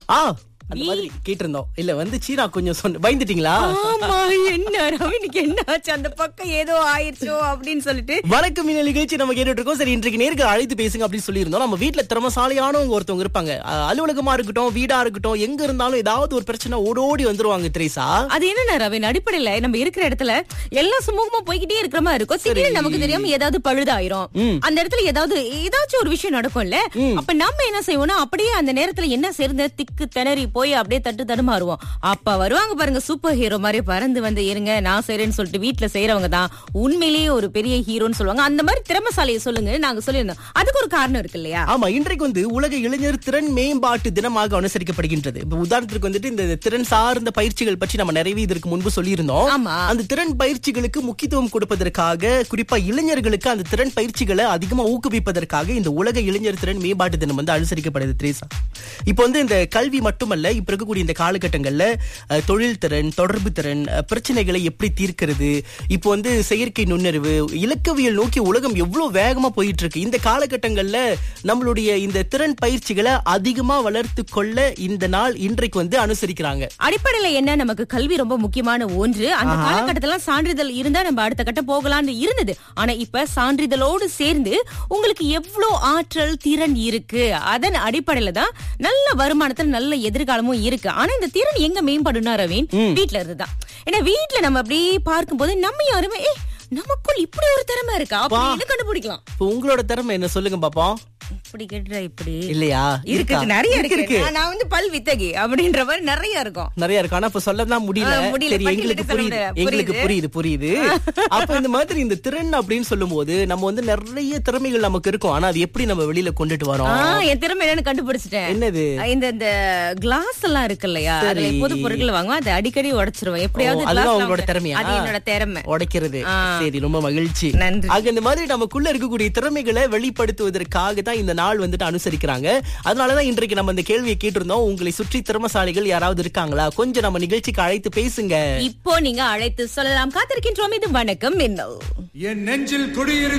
ஆ அந்த மாதிரி கேட்டிருந்தோம் இல்ல வந்து சீனா கொஞ்சம் சொன்ன பயந்துட்டீங்களா ஆமா என்ன ரவினுக்கு என்ன ஆச்சு அந்த பக்கம் ஏதோ ஆயிடுச்சோ அப்படின்னு சொல்லிட்டு வணக்கம் இந்த நிகழ்ச்சி நம்ம கேட்டுட்டு இருக்கோம் சரி இன்றைக்கு நேருக்கு அழைத்து பேசுங்க அப்படின்னு சொல்லியிருந்தோம் நம்ம வீட்டுல திறமசாலியானவங்க ஒருத்தவங்க இருப்பாங்க அஹ், அலுவலகமா இருக்கட்டும் வீடா இருக்கட்டும் எங்க இருந்தாலும் ஏதாவது ஒரு பிரச்சனை ஓடோடி வந்துருவாங்க திரேசா அது என்ன ரவின் அடிப்படையில நம்ம இருக்கிற இடத்துல எல்லாம் சுமூகமா போய்கிட்டே இருக்கிற மாதிரி இருக்கும் திடீர்னு நமக்கு தெரியாம ஏதாவது பழுதாயிரும் அந்த இடத்துல ஏதாவது ஏதாச்சும் ஒரு விஷயம் நடக்கும்ல அப்ப நம்ம என்ன செய்வோம்னா அப்படியே அந்த நேரத்துல என்ன சேர்ந்த திக்கு திணறி போய் அப்படியே தட்டு தடுமாறுவோம் அப்ப வருவாங்க பாருங்க சூப்பர் ஹீரோ மாதிரி பறந்து வந்து இருங்க நான் செய்றேன்னு சொல்லிட்டு வீட்டுல செய்யறவங்க தான் உண்மையிலேயே ஒரு பெரிய ஹீரோன்னு சொல்லுவாங்க அந்த மாதிரி திறமசாலியை சொல்லுங்க நாங்க சொல்லியிருந்தோம் அதுக்கு ஒரு காரணம் இருக்கு இல்லையா ஆமா இன்றைக்கு வந்து உலக இளைஞர் திறன் மேம்பாட்டு தினமாக அனுசரிக்கப்படுகின்றது இப்ப உதாரணத்துக்கு வந்துட்டு இந்த திறன் சார்ந்த பயிற்சிகள் பற்றி நம்ம நிறையவே இதற்கு முன்பு சொல்லியிருந்தோம் ஆமா. அந்த திறன் பயிற்சிகளுக்கு முக்கியத்துவம் கொடுப்பதற்காக குறிப்பா இளைஞர்களுக்கு அந்த திறன் பயிற்சிகளை அதிகமா ஊக்குவிப்பதற்காக இந்த உலக இளைஞர் திறன் மேம்பாட்டு தினம் வந்து அனுசரிக்கப்படுது திரேசா இப்போ வந்து இந்த கல்வி மட்டுமல்ல இப்ப இருக்கக்கூடிய இந்த காலகட்டங்கள்ல அஹ், தொழில் திறன் தொடர்பு திறன் அஹ், பிரச்சனைகளை எப்படி தீர்க்கிறது இப்போ வந்து செயற்கை நுண்ணறிவு இலக்கவியல் நோக்கி உலகம் எவ்வளவு வேகமா போயிட்டு இருக்கு இந்த காலகட்டங்கள்ல நம்மளுடைய இந்த திறன் பயிற்சிகளை அதிகமா வளர்த்து கொள்ள இந்த நாள் இன்றைக்கு வந்து அனுசரிக்கிறாங்க அடிப்படையில என்ன நமக்கு கல்வி ரொம்ப முக்கியமான ஒன்று அந்த காலகட்டத்துல சான்றிதழ் இருந்தா நம்ம அடுத்த கட்டம் போகலாம்னு இருந்தது ஆனா இப்ப சான்றிதழோடு சேர்ந்து உங்களுக்கு எவ்வளவு ஆற்றல் திறன் இருக்கு அதன் அடிப்படையில தான் நல்ல வருமானத்துல நல்ல எதிர்காலமும் இருக்கு ஆனா இந்த திறன் எங்க மேம்படும்னா ரவீன் வீட்ல இருந்துதான் ஏன்னா வீட்ல நம்ம அப்படி பார்க்கும்போது நம்ம யாருமே "ஏய், நமக்குள் இப்படி ஒரு திறமை இருக்கா அப்படின்னு கண்டுபிடிக்கலாம் இப்போ உங்களோட திறமை என்ன சொல்லுங்க பாப்போம் இப்படி கேட்டுறா இப்படி இல்லையா இருக்கு இருக்கா? நிறைய இருக்கு, இருக்கு இருக்கு. நான் நான் வந்து பல் வித்தகி அப்படின்ற மாதிரி நிறைய இருக்கும் நிறைய இருக்கு ஆனா இப்ப சொல்லதான் முடியல ஆ, முடியல. சரி எங்களுக்கு பட்டியலிட்டு சொல்ல புரியுது முடியாது. எங்களுக்கு புரியுது. புரியுது புரியுது அப்ப இந்த மாதிரி இந்த திறன் அப்படின்னு சொல்லும்போது நம்ம வந்து நிறைய திறமைகள் நமக்கு இருக்கும் ஆனா அது எப்படி நம்ம வெளியில கொண்டுட்டு வரோம் ஆ, என் திறமை என்னன்னு கண்டுபிடிச்சிட்டேன் என்னது இந்த இந்த கிளாஸ் எல்லாம் இருக்கு இல்லையா அதுல சரி. பொது பொருட்கள் வாங்குவேன் அதை அடிக்கடி உடைச்சிருவேன் எப்படியாவது ஓ, அதுதான் glass உங்களோட வாங்குறேன். திறமையா அது என்னோட திறமை உடைக்கிறது ஆ. சரி ரொம்ப மகிழ்ச்சி நன்றி. ஆக இந்த மாதிரி நமக்குள்ள இருக்கக்கூடிய திறமைகளை வெளிப்படுத்துவதற்காக தான் இந்த நாள் வந்துட்டு அனுசரிக்கிறாங்க அதனாலதான் இன்றைக்கு நம்ம இந்த கேள்வியை கேட்டிருந்தோம் உங்களை சுற்றி திறமசாலிகள் யாராவது இருக்காங்களா கொஞ்சம் நம்ம நிகழ்ச்சிக்கு அழைத்து பேசுங்க இப்போ நீங்க அழைத்து சொல்லலாம் காத்திருக்கின்றோம் இது வணக்கம் மின்னல் என் நெஞ்சில் குடியிரு